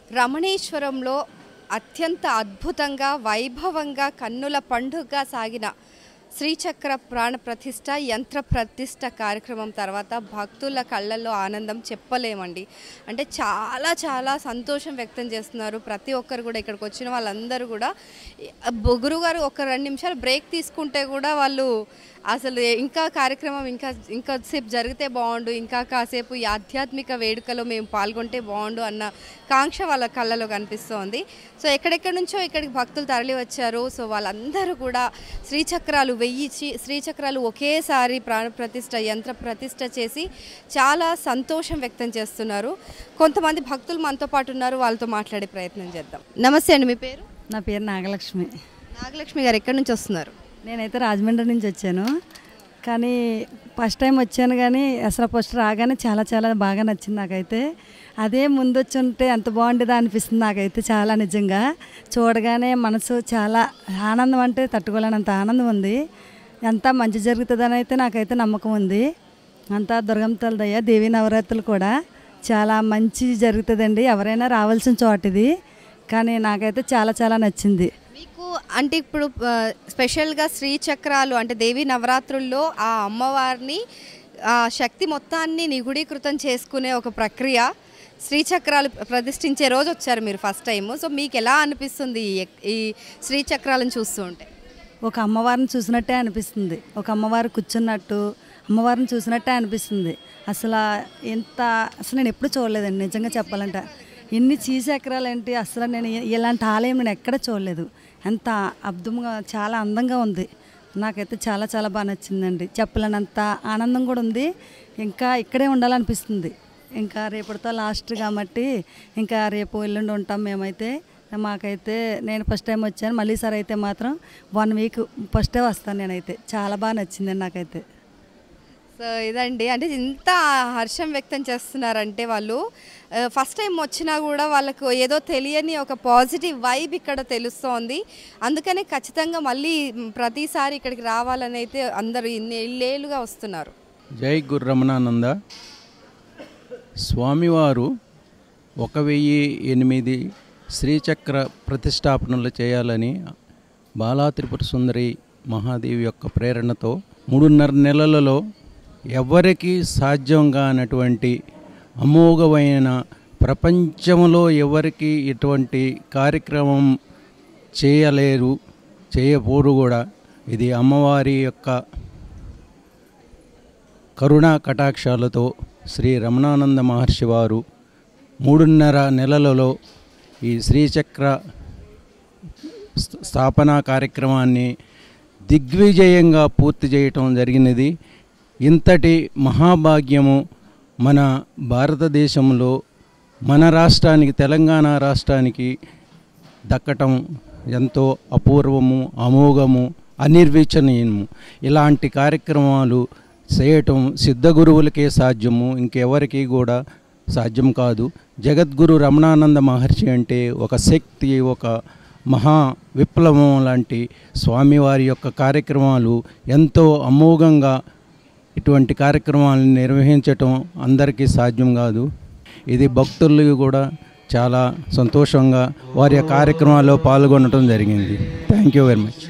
రమణేశ్వరంలో అత్యంత అద్భుతంగా వైభవంగా కన్నుల పండుగగా సాగిన శ్రీచక్ర ప్రాణ ప్రతిష్ట యంత్ర ప్రతిష్ట కార్యక్రమం తర్వాత భక్తుల కళ్ళల్లో ఆనందం చెప్పలేమండి అంటే చాలా చాలా సంతోషం వ్యక్తం చేస్తున్నారు ప్రతి ఒక్కరు కూడా ఇక్కడికి వచ్చిన వాళ్ళందరూ కూడా గురువు గారు ఒక రెండు నిమిషాలు బ్రేక్ తీసుకుంటే కూడా వాళ్ళు అసలు ఇంకా కార్యక్రమం ఇంకా ఇంకా సేపు జరిగితే బాగుండు ఇంకా కాసేపు ఈ ఆధ్యాత్మిక వేడుకలో మేము పాల్గొంటే బాగుండు అన్న కాంక్ష వాళ్ళ కళ్ళలో కనిపిస్తోంది సో ఎక్కడెక్కడి నుంచో ఇక్కడికి భక్తులు తరలి వచ్చారు సో వాళ్ళందరూ కూడా శ్రీచక్రాలు వెయ్యి శ్రీ- శ్రీచక్రాలు ఒకేసారి ప్రాణ ప్రతిష్ట యంత్ర ప్రతిష్ట చేసి చాలా సంతోషం వ్యక్తం చేస్తున్నారు కొంతమంది భక్తులు మనతో పాటు ఉన్నారు వాళ్ళతో మాట్లాడే ప్రయత్నం చేద్దాం నమస్తే అండి మీ పేరు నా పేరు నాగలక్ష్మి నాగలక్ష్మి గారు ఎక్కడి నుంచి వస్తున్నారు నేనైతే రాజమండ్రి నుంచి వచ్చాను కానీ ఫస్ట్ టైం వచ్చాను కానీ అసలు ఫస్ట్ రాగానే చాలా చాలా బాగా నచ్చింది నాకైతే అదే ముందు వచ్చి ఉంటే ఎంత బాగుండేదా అనిపిస్తుంది నాకైతే చాలా నిజంగా చూడగానే మనసు చాలా ఆనందం అంటే తట్టుకోలేనంత ఆనందం ఉంది ఎంత మంచి జరుగుతుందని అయితే నాకైతే నమ్మకం ఉంది అంతా దుర్గమ్మ తల్లి దయ దేవీ నవరాత్రులు కూడా చాలా మంచి జరుగుతుందండి ఎవరైనా రావాల్సిన చోటు ఇది కానీ నాకైతే చాలా చాలా నచ్చింది మీకు అంటే ఇప్పుడు ఆ, స్పెషల్గా శ్రీచక్రాలు అంటే దేవి నవరాత్రుల్లో ఆ అమ్మవారిని ఆ శక్తి మొత్తాన్ని నిగుడీకృతం చేసుకునే ఒక ప్రక్రియ శ్రీచక్రాలు ప్రతిష్ఠించే రోజు వచ్చారు మీరు ఫస్ట్ టైం సో మీకు ఎలా అనిపిస్తుంది ఈ- ఈ శ్రీచక్రాలను చూస్తూ ఉంటే ఒక అమ్మవారిని చూసినట్టే అనిపిస్తుంది ఒక అమ్మవారు కూర్చున్నట్టు అమ్మవారిని చూసినట్టే అనిపిస్తుంది అసలు ఎంత అసలు నేను ఎప్పుడు చూడలేదండి నిజంగా చెప్పాలంటే ఎన్ని చీచక్రాలు ఏంటి అసలు నేను ఇ- ఇలాంటి ఆలయం నేను ఎక్కడ చూడలేదు ఎంత అద్భుతంగా చాలా అందంగా ఉంది నాకైతే చాలా చాలా బాగా నచ్చిందండి చెప్పలేనంత ఆనందం కూడా ఉంది ఇంకా ఇక్కడే ఉండాలనిపిస్తుంది ఇంకా రేపటితో లాస్ట్ కాబట్టి ఇంకా రేపు ఎల్లుండి ఉంటాం మేమైతే మాకైతే నేను ఫస్ట్ టైం వచ్చాను మళ్ళీ సార్ అయితే మాత్రం వన్ వీక్ ఫస్టే వస్తాను నేనైతే చాలా బాగా నచ్చిందండి నాకైతే సో ఇదండి అంటే ఇంత హర్షం వ్యక్తం చేస్తున్నారంటే వాళ్ళు ఫస్ట్ టైం వచ్చినా కూడా వాళ్ళకు ఏదో తెలియని ఒక పాజిటివ్ వైబ్ ఇక్కడ తెలుస్తోంది అందుకనే ఖచ్చితంగా మళ్ళీ మ్, ప్రతిసారి ఇక్కడికి రావాలని అయితే అందరూ ఇన్ని ఇల్లేలుగా వస్తున్నారు జై గురు రమణానంద స్వామివారు ఒక వెయ్యి ఎనిమిది శ్రీచక్ర ప్రతిష్టాపనలు చేయాలని బాలా త్రిపుర సుందరి మహాదేవి యొక్క ప్రేరణతో మూడున్నర నెలలలో ఎవరికి సాధ్యం కానటువంటి అమోఘమైన ప్రపంచంలో ఎవరికి ఇటువంటి కార్యక్రమం చేయలేరు చేయబోరు కూడా ఇది అమ్మవారి యొక్క కరుణా కటాక్షాలతో శ్రీ రమణానంద మహర్షి వారు మూడున్నర నెలలలో ఈ శ్రీచక్ర స్థ- స్థాపనా కార్యక్రమాన్ని దిగ్విజయంగా పూర్తి చేయటం జరిగినది ఇంతటి మహాభాగ్యము మన భారతదేశంలో మన రాష్ట్రానికి తెలంగాణ రాష్ట్రానికి దక్కటం ఎంతో అపూర్వము అమోఘము అనిర్వచనీయము ఇలాంటి కార్యక్రమాలు చేయటం సిద్ధగురువులకే సాధ్యము ఇంకెవరికి కూడా సాధ్యం కాదు జగద్గురు రమణానంద మహర్షి అంటే ఒక శక్తి ఒక మహా విప్లవం లాంటి స్వామివారి యొక్క కార్యక్రమాలు ఎంతో అమోఘంగా ఇటువంటి కార్యక్రమాలను నిర్వహించటం అందరికీ సాధ్యం కాదు ఇది భక్తులు కూడా చాలా సంతోషంగా వారి యొక్క కార్యక్రమాల్లో పాల్గొనడం జరిగింది థ్యాంక్ యూ వెరీ మచ్